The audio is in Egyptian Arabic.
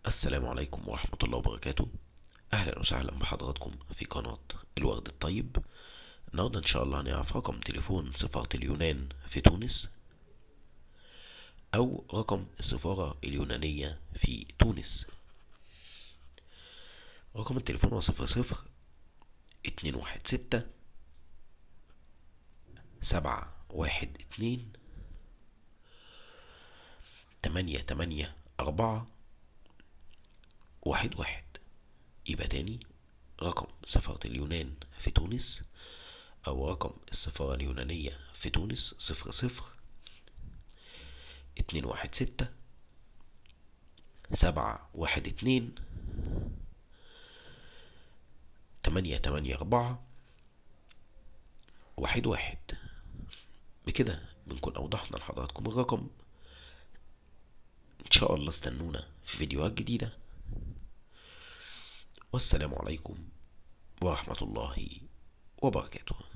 السلام عليكم ورحمة الله وبركاته أهلا وسهلا بحضراتكم في قناة الورد الطيب النهاردة إن شاء الله هنعرف رقم تليفون سفارة اليونان في تونس أو رقم السفارة اليونانية في تونس رقم التليفون هو صفر صفر اتنين واحد ستة سبعة واحد اتنين تمانية تمانية أربعة واحد واحد يبقى تاني رقم سفارة اليونان في تونس أو رقم السفارة اليونانية في تونس صفر صفر اتنين واحد ستة سبعة واحد اتنين تمانية تمانية أربعة واحد واحد بكده بنكون أوضحنا لحضراتكم الرقم إن شاء الله استنونا في فيديوهات جديدة والسلام عليكم ورحمة الله وبركاته